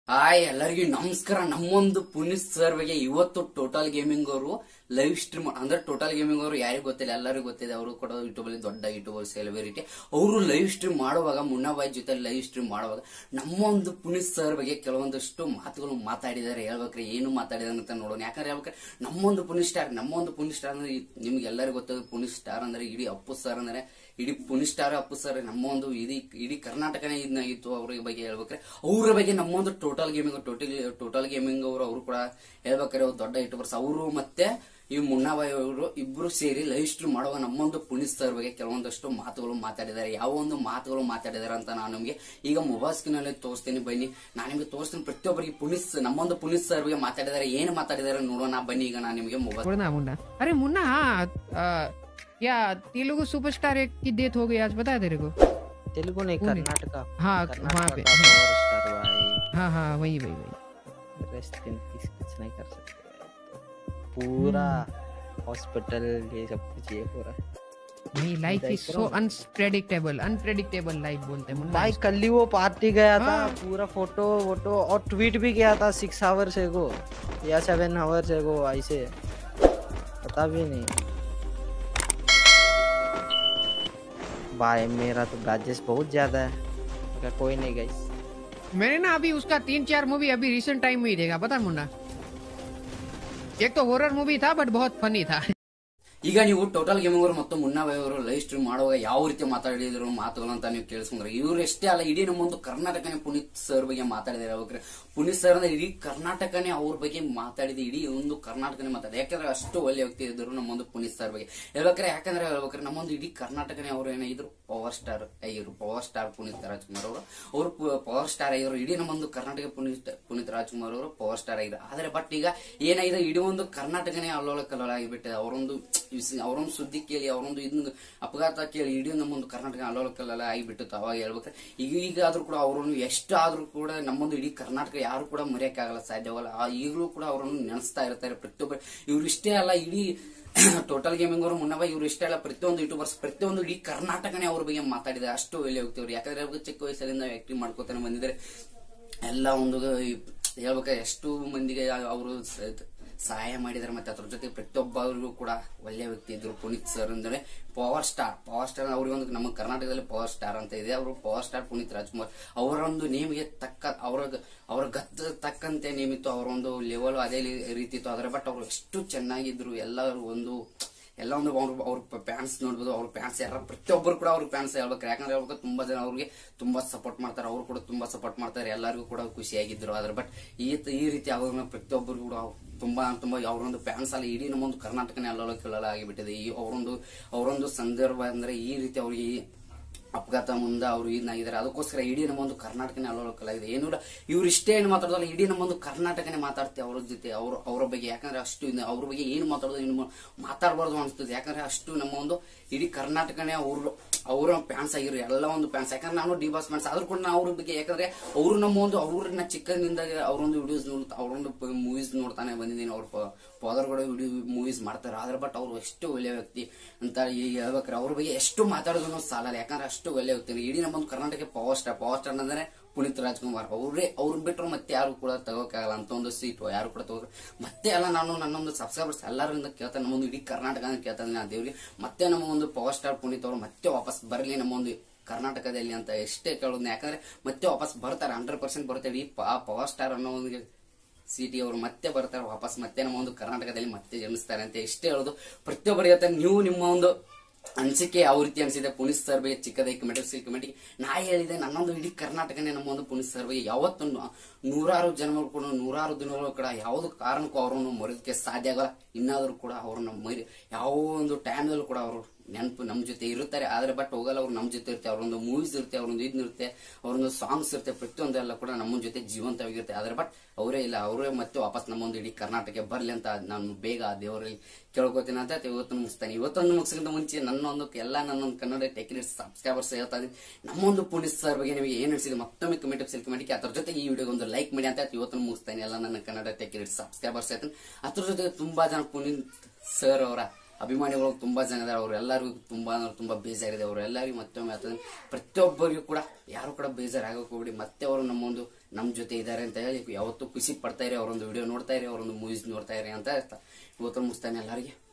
Hi ಎಲ್ಲರಿಗೂ ನಮಸ್ಕಾರ ನಮ್ಮೊಂದು Puneeth sir ಬಗ್ಗೆ ಇವತ್ತು ಟೋಟಲ್ ಗೇಮಿಂಗ್ ಅವರು ಲೈವ್ ಸ್ಟ್ರೀಮ್ ಅಂದ್ರೆ ಟೋಟಲ್ ಗೇಮಿಂಗ್ ಅವರು ಯಾರಿಗೂ ಗೊತ್ತಿಲ್ಲ ಎಲ್ಲರಿಗೂ ಗೊತ್ತಿದೆ ಅವರು ಕೂಡ ಯೂಟ್ಯೂಬ್ ಅಲ್ಲಿ ದೊಡ್ಡ ಯೂಟ್ಯೂಬರ್ ಸೆಲೆಬ್ರಿಟಿ ಅವರು ಲೈವ್ ಸ್ಟ್ರೀಮ್ ಮಾಡುವಾಗ ಮುನ್ನಾಬಾಯಿ ಜೊತೆ ಲೈವ್ ಸ್ಟ್ರೀಮ್ ಮಾಡುವಾಗ ನಮ್ಮೊಂದು ಪುನೀತ್ ಸರ್ ಬಗ್ಗೆ ಕೆಲವೊಂದಷ್ಟು ಮಾತುಗಳು ಮಾತಾಡಿದ್ದಾರೆ ಹೇಳ್ಬೇಕ್ರೆ ಏನು ಮಾತಾಡಿದಾರೆ ಅಂತ ನೋಡೋಣ ಯಾಕಂದ್ರೆ ಹೇಳ್ಬೇಕ್ರೆ ನಮ್ಮೊಂದು ಪುನೀತ್ ಸ್ಟಾರ್ ನಮ್ಮೊಂದು ಪುನೀತ್ ಸ್ಟಾರ್ ಅಂದ್ರೆ ಈ- ನಿಮ್ಗೆ ಎಲ್ಲರಿಗೂ ಗೊತ್ತದ ಪುನೀತ್ ಸ್ಟಾರ್ ಅಂದ್ರೆ ಇಡೀ ಅಪ್ಪು ಸರ್ ಅಂದ್ರೆ ಇಡೀ ಪುನೀತ್ ಸ್ಟಾರ್ ಅಪ್ಪು ಸರ್ ನಮ್ಮ ಒಂದು ಇಡೀ ಇಡೀ ಕರ್ನಾಟಕನೇ ಇದ್ನಾಗಿತ್ತು ಅವ್ರ ಬಗ್ಗೆ ಹೇಳ್ಬೇಕ್ರೆ ಅವ್ರ ಬಗ್ಗೆ ನಮ್ಮೊಂದು total gaming total total gaming ಅವರು ಅವರು ಕೂಡ ಹೇಳ್ಬೇಕಾರೆ ಅವ್ರು ದೊಡ್ಡ ಯೂಟ್ಯೂಬರ್ಸ್ ಅವರು ಮತ್ತೆ ಈ ಮುನ್ನಾಬಾಯಿ ಅವರು ಇಬ್ರು ಸೇರಿ ಲೈವ್ ಸ್ಟ್ರೀಮ್ ಮಾಡುವಾಗ ನಮ್ಮೊಂದು ಪುನೀತ್ ಸರ್ ಬಗ್ಗೆ ಕೆಲವೊಂದಷ್ಟು ಮಾತುಗಳು ಮಾತಾಡಿದ್ದಾರೆ ಯಾವ ಒಂದು ಮಾತುಗಳು ಮಾತಾಡಿದ್ದಾರೆ ಅಂತ ನಾನು ನಿಮಗೆ ಈಗ ಮೊಬೈಲ್ ಸ್ಕ್ರೀನ್ ಅಲ್ಲಿ ತೋರಿಸ್ತೀನಿ ಬನ್ನಿ ನಾನು ನಿಮಗೆ ತೋರಿಸ್ತೀನಿ ಪ್ರತಿಯೊಬ್ಬರಿಗೆ ಪುನೀತ್ ನಮ್ಮೊಂದು ಪುನೀತ್ ಸರ್ ಬಗ್ಗೆ ಮಾತಾಡಿದ್ದಾರೆ ಏನು ಮಾತಾಡಿದ್ದಾರೆ ನೋಡೋಣ ಬನ್ನಿ ಈಗ ನಾನು ನಿಮಗೆ ಮೊಬೈಲ್ छोड़ना मुन्ना अरे मुन्ना हाँ आ, क्या तेलुगु सुपरस्टार एक की डेथ हो गई आज पता है तेरे को तेलुगु नहीं कौन है? कर्नाटका हाँ कर्नाटका वहाँ पे का पावर स्टार भाई हाँ हाँ वही वही वही रेस्ट इन पीस कुछ नहीं कर सकते पूरा हॉस्पिटल ये सब कुछ ये हो रहा है वही लाइफ देख इज रहा सो हूँ। अनप्रेडिक्टेबल अनप्रेडिक्टेबल लाइफ बोलते हैं मुन्ना भाई कल ही वो पार्टी गया था हाँ। पूरा फोटो वोटो और ट्वीट भी किया था सिक्स आवर्स एगो या सेवन आवर्स एगो ऐसे पता भी नहीं भाई मेरा तो बैजेस बहुत ज्यादा है मगर कोई नहीं गई मैंने ना अभी उसका तीन चार मूवी अभी रिसेंट टाइम में ही देखा पता है मुन्ना एक तो हॉरर मूवी था बट बहुत फनी था ಈಗ ನೀವು ಟೋಟಲ್ ಗೇಮಿಂಗ್ ಅವರು ಮತ್ತು ಮುನ್ನಾಬಾಯಿ ಅವರು ಲೈವ್ ಸ್ಟ್ರೀಮ್ ಮಾಡುವಾಗ ಯಾವ ರೀತಿ ಮಾತಾಡಿದ್ರು ಮಾತುಗಳು ಅಂತ ನೀವು ಕೇಳಿಸ್ಕೊಂಡ್ರೆ ಇವ್ರು ಎಷ್ಟೇ ಅಲ್ಲ ಇಡೀ ನಮ್ಮೊಂದು ಕರ್ನಾಟಕನೇ ಪುನೀತ್ ಸರ್ ಬಗ್ಗೆ ಮಾತಾಡಿದ್ದಾರೆ ಅವ್ರಿಗೆ ಪುನೀತ್ ಸರ್ ಅಂದ್ರೆ ಇಡೀ ಕರ್ನಾಟಕನೇ ಅವ್ರ ಬಗ್ಗೆ ಮಾತಾಡಿದ ಇಡೀ ಒಂದು ಕರ್ನಾಟಕನೇ ಮಾತಾಡಿದೆ ಯಾಕಂದ್ರೆ ಅಷ್ಟು ಒಳ್ಳೆ ವ್ಯಕ್ತಿ ಇದ್ರು ನಮ್ಮೊಂದು ಪುನೀತ್ ಸರ್ ಬಗ್ಗೆ ಹೇಳ್ಬೇಕಾರೆ ಯಾಕಂದ್ರೆ ಹೇಳ್ಬೇಕಾರೆ ನಮ್ಮೊಂದು ಇಡೀ ಕರ್ನಾಟಕನೇ ಅವರು ಏನಾಗಿದ್ರು ಪವರ್ ಸ್ಟಾರ್ ಆಗಿದ್ರು ಪವರ್ ಸ್ಟಾರ್ ಪುನೀತ್ ರಾಜ್ಕುಮಾರ್ ಅವರು ಅವರು ಪವರ್ ಸ್ಟಾರ್ ಆಗಿದ್ರು ಇಡೀ ನಮ್ಮೊಂದು ಕರ್ನಾಟಕ ಪುನೀತ್ ಪುನೀತ್ ರಾಜ್ಕುಮಾರ್ ಅವರು ಪವರ್ ಸ್ಟಾರ್ ಆಗಿದ್ರು ಆದ್ರೆ ಬಟ್ ಈಗ ಏನಾಗಿದೆ ಇಡೀ ಒಂದು ಕರ್ನಾಟಕನೇ ಅಲ್ಲೋಲ ಕಲ್ಲೋಲ ಆಗಿಬಿಟ್ಟಿದೆ ಅವರೊಂದು ಇಸ್- ಅವರೊಂದು ಸುದ್ದಿ ಕೇಳಿ ಅವರೊಂದು ಇದನ್ನ ಅಪಘಾತ ಕೇಳಿ ಇಡೀ ನಮ್ಮೊಂದು ಕರ್ನಾಟಕ ಅಲ್ಲೋಲ ಕಲ್ಲೋಲ ಆಗಿಬಿಟ್ಟಿತ್ತು ಅವಾಗ ಹೇಳ್ಬೇಕಾರೆ ಈಗ ಈಗ ಆದ್ರೂ ಕೂಡ ಅವರನ್ನು ಎಷ್ಟು ಆದ್ರೂ ಕೂಡ ನಮ್ಮೊಂದು ಇಡೀ ಕರ್ನಾಟಕ ಯಾರು ಕೂಡ ಮರೆಯಕ್ಕಾಗಲ್ಲ ಸಾಧ್ಯವಲ್ಲ ಆ ಈಗಲೂ ಕೂಡ ಅವರನ್ನು ನೆನೆಸ್ತಾ ಇರ್ತಾರೆ ಪ್ರತಿಯೊಬ್ಬರು ಇವ್ರು ಇಷ್ಟೇ ಅಲ್ಲ ಇಡೀ ಟೋಟಲ್ ಗೇಮಿಂಗ್ ಅವರು ಮುನ್ನವ ಇವ್ರು ಇಷ್ಟೇ ಅಲ್ಲ ಪ್ರತಿಯೊಂದು ಯೂಟ್ಯೂಬರ್ಸ್ ಪ್ರತಿಯೊಂದು ಇಡೀ ಕರ್ನಾಟಕನೇ ಅವ್ರ ಬಗ್ಗೆ ಮಾತಾಡಿದ್ದಾರೆ ಅಷ್ಟು ಒಳ್ಳೆ ವ್ಯಕ್ತಿಯವರು ಯಾಕಂದ್ರೆ ಅವ್ರಿಗೆ ಚಿಕ್ಕ ವಯಸ್ಸಲ್ಲಿಂದ ಆಕ್ಟಿಂಗ್ ಮಾಡ್ಕೋತಾನೆ ಬಂದಿದ್ದಾರೆ ಎಲ್ಲ ಒಂದು ಹೇಳ್ಬೇಕಾದ್ರೆ ಎಷ್ಟು ಮಂದಿಗೆ ಅವರು ಸಹಾಯ ಮಾಡಿದ್ದಾರೆ ಮತ್ತೆ ಅದ್ರ ಜೊತೆ ಪ್ರತಿಯೊಬ್ಬರಿಗೂ ಕೂಡ ಒಳ್ಳೆ ವ್ಯಕ್ತಿ ಇದ್ರು ಪುನೀತ್ ಸರ್ ಅಂದ್ರೆ ಪವರ್ ಸ್ಟಾರ್ ಪವರ್ ಸ್ಟಾರ್ ಅವ್ರಿಗೆ ಒಂದು ನಮ್ಮ ಕರ್ನಾಟಕದಲ್ಲಿ ಪವರ್ ಸ್ಟಾರ್ ಅಂತ ಇದೆ ಅವರು ಪವರ್ ಸ್ಟಾರ್ ಪುನೀತ್ ರಾಜ್ಕುಮಾರ್ ಅವರೊಂದು ನೇಮಿಗೆ ತಕ್ಕ ಅವರ ಅವರ ಗತ್ತ ತಕ್ಕಂತೆ ನೇಮಿತ್ತು ಅವರ ಒಂದು ಲೆವೆಲ್ ಅದೇ ರೀತಿ ಇತ್ತು ಆದ್ರೆ ಬಟ್ ಅವ್ರು ಎಷ್ಟು ಚೆನ್ನಾಗಿದ್ರು ಎಲ್ಲರೂ ಒಂದು ಎಲ್ಲ ಒಂದು ಅವ್ರ ಅವ್ರ ಪ್ಯಾನ್ಸ್ ನೋಡ್ಬೋದು ಅವ್ರ ಪ್ಯಾನ್ಸ್ ಯಾರ ಪ್ರತಿಯೊಬ್ಬರು ಕೂಡ ಅವ್ರ ಪ್ಯಾನ್ಸ್ ಹೇಳ್ಬೇಕು ಯಾಕಂದ್ರೆ ಹೇಳ್ಬೇಕು ತುಂಬಾ ಜನ ಅವ್ರಿಗೆ ತುಂಬಾ ಸಪೋರ್ಟ್ ಮಾಡ್ತಾರೆ ಅವ್ರು ಕೂಡ ತುಂಬಾ ಸಪೋರ್ಟ್ ಮಾಡ್ತಾರೆ ಎಲ್ಲರಿಗೂ ಕೂಡ ಖುಷಿಯಾಗಿದ್ರು ಆದ್ರೆ ಬಟ್ ಈ ಈ ರೀತಿ ಆಗೋದ್ರಿಂದ ಪ್ರತಿಯೊಬ್ಬರು ಕೂಡ ತುಂಬಾ ತುಂಬಾ ಅವರೊಂದು ಪ್ಯಾನ್ಸ್ ಅಲ್ಲ ಇಡೀ ನಮ್ಮೊಂದು ಕರ್ನಾಟಕನೇ ಅಲ್ಲೋಲ ಕಿಲ್ಲೋಲ ಆಗಿಬಿಟ್ಟಿದೆ ಈ ಅವರೊಂದು ಅವರೊಂದು ಸಂದರ್ಭ ಅಂದ್ರೆ ಈ ರೀತಿ ಅವ್ರಿಗೆ ಈ ಅಪಘಾತ ಮುಂದೆ ಅವರು ಇದಾಗಿದ್ದಾರೆ ಅದಕ್ಕೋಸ್ಕರ ಇಡೀ ನಮ್ಮೊಂದು ಕರ್ನಾಟಕನೇ ಅಲ್ಲೋಲಕ್ಕಲಾಗಿದೆ ಏನು ಇಲ್ಲ ಇವ್ರು ಇಷ್ಟೇ ಏನು ಮಾತಾಡೋದಲ್ಲ ಇಡೀ ನಮ್ಮೊಂದು ಕರ್ನಾಟಕನೇ ಮಾತಾಡ್ತೀವಿ ಅವ್ರ ಜೊತೆ ಅವ್ರ ಅವರ ಬಗ್ಗೆ ಯಾಕಂದ್ರೆ ಅಷ್ಟು ಇದೆ. ಅವ್ರ ಬಗ್ಗೆ ಏನು ಮಾತಾಡೋದು ಏನು ಮಾ- ಮಾತಾಡಬಾರ್ದು ಅನಿಸ್ತದೆ ಯಾಕಂದ್ರೆ ಅಷ್ಟು ನಮ್ಮ ಒಂದು ಇಡೀ ಕರ್ನಾಟಕನೇ ಅವ್ರು ಅವರ ಫ್ಯಾನ್ಸ್ ಆಗಿರೋ ಎಲ್ಲ ಒಂದು ಫ್ಯಾನ್ಸ್ ಯಾಕಂದ್ರೆ ನಾನು ಡಿ ಬಾಸ್ ಫ್ಯಾನ್ಸ್ ಆದ್ರೂ ಕೂಡ ನಾನು ಅವ್ರ ಬಗ್ಗೆ ಯಾಕಂದ್ರೆ ಅವರು ನಮ್ಮ ಒಂದು ಅವ್ರನ್ನ ಚಿಕ್ಕನಿಂದ ಅವರೊಂದು ವಿಡಿಯೋಸ್ ನೋಡ್ ಅವರೊಂದು ಮೂವೀಸ್ ನೋಡ್ತಾನೆ ಬಂದಿದ್ದೀನಿ ಅವ್ರ ಫಾದರ್ ಕೂಡ ವಿಡಿಯೋ ಮೂವೀಸ್ ಮಾಡ್ತಾರೆ ಆದ್ರೆ ಬಟ್ ಅವ್ರು ಎಷ್ಟು ಒಳ್ಳೆ ವ್ಯಕ್ತಿ ಅಂತ ಈಗ ಹೇಳ್ಬೇಕ್ರೆ ಅವ್ರ ಬಗ್ಗೆ ಎಷ್ಟು ಮಾತಾಡೋದು ಸಾಲಲ್ಲ ಯಾಕಂದ್ರೆ ಅಷ್ಟು ಒಳ್ಳೆ ವ್ಯಕ್ತಿ ಇಡೀ ನಮ್ಮೊಂದು Karnataka power star power star ಅಂದ್ರೆ ಪುನೀತ್ ರಾಜ್ಕುಮಾರ್ ಅವರೇ ಅವ್ರನ್ನ ಬಿಟ್ಟರು ಮತ್ತೆ ಯಾರು ಕೂಡ ತಗೋಕಾಗಲ್ಲ ಅಂತ ಒಂದು ಸೀಟ್ ಯಾರು ಕೂಡ ತಗೋ ಮತ್ತೆ ಎಲ್ಲ ನಾನು ನನ್ನೊಂದು ಸಬ್ಸ್ಕ್ರೈಬರ್ಸ್ ಎಲ್ಲರಿಂದ ಕೇಳ್ತಾನೆ ನಮ್ಮೊಂದು ಇಡೀ ಕರ್ನಾಟಕ ಅಂತ ಕೇಳ್ತಾನೆ ನಾನು ದೇವ್ರಿಗೆ ಮತ್ತೆ ನಮ್ಮ ಒಂದು ಪವರ್ ಸ್ಟಾರ್ ಪುನೀತ್ ಅವರು ಮತ್ತೆ ವಾಪಸ್ ಬರಲಿ ನಮ್ಮ ಒಂದು ಕರ್ನಾಟಕದಲ್ಲಿ ಅಂತ ಎಷ್ಟೇ ಕೇಳೋದು ಯಾಕಂದ್ರೆ ಮತ್ತೆ ವಾಪಸ್ ಬರ್ತಾರೆ ಹಂಡ್ರೆಡ್ ಪರ್ಸೆಂಟ್ ಬರ್ತಾರೆ ಈ ಪವರ್ ಸ್ಟಾರ್ ಅನ್ನೋ ಒಂದು ಸಿಟಿ ಅವರು ಮತ್ತೆ ಬರ್ತಾರೆ ವಾಪಸ್ ಮತ್ತೆ ನಮ್ಮ ಒಂದು ಕರ್ನಾಟಕದಲ್ಲಿ ಮತ್ತೆ ಜನ್ಮಿಸ್ತಾರೆ ಅಂತ ಎಷ್ಟೇ ಹೇಳೋದು ಪ್ರತಿಯೊಬ್ಬರಿಗೆ ಹೇಳ್ತಾರೆ ನೀವು ನಿಮ್ಮ ಒಂದು ಅನಿಸಿಕೆ ಯಾವ ರೀತಿ ಅನಿಸಿದೆ ಪುನೀತ್ ಸರ್ ಬಗ್ಗೆ ಚಿಕ್ಕದಾಗಿ ಕಮೆಂಟ್ ಕಮೆಂಟ್ಗೆ ನಾ ಹೇಳಿದೆ ನನ್ನೊಂದು ಇಡೀ ಕರ್ನಾಟಕನೇ ನಮ್ಮ ಒಂದು ಪುನೀತ್ ಸರ್ ಬಗ್ಗೆ ಯಾವತ್ತು ನು- ನೂರಾರು ಜನಗಳು ಕೂಡ ನೂರಾರು ದಿನಗಳು ಕೂಡ ಯಾವ್ದು ಕಾರಣಕ್ಕೂ ಅವರನ್ನು ಮರೆಯೋದಕ್ಕೆ ಸಾಧ್ಯ ಆಗಲ್ಲ ಇನ್ನಾದ್ರೂ ಕೂಡ ಅವ್ರನ್ನ ಮರಿ ಯಾವ ಒಂದು ಟೈಮ್ದಲ್ಲೂ ಕೂಡ ಅವರು ನೆನಪು ನಮ್ಮ ಜೊತೆ ಇರುತ್ತಾರೆ ಆದ್ರೆ ಬಟ್ ಹೋಗಲ್ಲ ಅವ್ರು ನಮ್ಮ ಜೊತೆ ಇರುತ್ತೆ ಅವರೊಂದು ಮೂವೀಸ್ ಇರುತ್ತೆ ಅವರೊಂದು ಇರುತ್ತೆ ಅವರೊಂದು ಸಾಂಗ್ಸ್ ಇರುತ್ತೆ ಪ್ರತಿಯೊಂದೆಲ್ಲ ಕೂಡ ನಮ್ಮ ಜೊತೆ ಜೀವಂತವಾಗಿರುತ್ತೆ ಆದ್ರೆ ಬಟ್ ಅವರೇ ಇಲ್ಲ ಅವರೇ ಮತ್ತೆ ವಾಪಸ್ ನಮ್ಮೊಂದು ಇಡೀ ಕರ್ನಾಟಕಕ್ಕೆ ಬರ್ಲಿ ಅಂತ ನಾನು ಬೇಗ ಆ ದೇವರಲ್ಲಿ ಕೇಳ್ಕೊತೀನಿ ಅಂತ ಇವತ್ತು ಮುಗಿಸ್ತಾನೆ ಇವತ್ತೊಂದು ಮುಗಿಸೋಕ್ಕಿಂತ ಮುಂಚೆ ನನ್ನ ಒಂದು ಎಲ್ಲ ನನ್ನೊಂದು ಕನ್ನಡ ಟೆಕ್ನಿಕ್ ಸಬ್ಸ್ಕ್ರೈಬರ್ಸ್ ಹೇಳ್ತಾ ಇದ್ದೀನಿ ನಮ್ಮೊಂದು ಪೊಲೀಸ್ ಸರ್ ಬಗ್ಗೆ ನಿಮಗೆ ಏನ್ ಅನಿಸಿದೆ ಮತ್ತೊಮ್ಮೆ ಕಮೆಂಟ್ ಬಾಕ್ಸ್ ಕಮೆಂಟ್ ಅದ್ರ ಜೊತೆಗೆ ಈ ವಿಡಿಯೋಗೆ ಒಂದು ಲೈಕ್ ಮಾಡಿ ಅಂತ ಇವತ್ತು ಮುಗಿಸ್ತಾನೆ ಎಲ್ಲ ನನ್ನ ಕನ್ನಡ ಟೆಕ್ನಿಕ್ ಸಬ್ಸ್ಕ್ರೈಬರ್ಸ್ ಹೇಳ್ತೀನಿ ಅದ್ರ ಜೊತೆಗೆ ತುಂಬಾ ಜನ ಪುನೀತ್ ಸರ್ ಅವರ ಅಭಿಮಾನಿಗಳು ತುಂಬಾ ಜನ ಇದಾರೆ ಅವ್ರು ಎಲ್ಲರಿಗೂ ತುಂಬಾ ಅಂದ್ರೆ ತುಂಬಾ ಬೇಜಾರಿದೆ ಅವ್ರು ಎಲ್ಲರಿಗೂ ಮತ್ತೊಮ್ಮೆ ಹೇಳ್ತೀನಿ ಪ್ರತಿಯೊಬ್ಬರಿಗೂ ಕೂಡ ಯಾರು ಕೂಡ ಬೇಜಾರಾಗಕ್ಕೆ ಹೋಗ್ಬಿಡಿ ಮತ್ತೆ ಅವರು ನಮ್ಮ ಒಂದು ನಮ್ಮ ಜೊತೆ ಇದ್ದಾರೆ ಅಂತ ಹೇಳಿ ಯಾವತ್ತೂ ಖುಷಿ ಪಡ್ತಾ ಇರಿ ಅವರೊಂದು ವಿಡಿಯೋ ನೋಡ್ತಾ ಇರಿ ಅವರೊಂದು ಮೂವೀಸ್ ನೋಡ್ತಾ ಇರಿ ಅಂತ ಹೇಳ್ತಾ ಇವತ್ತು ಮುಗಿಸ್ತಾನೆ ಎಲ್ಲರಿಗೆ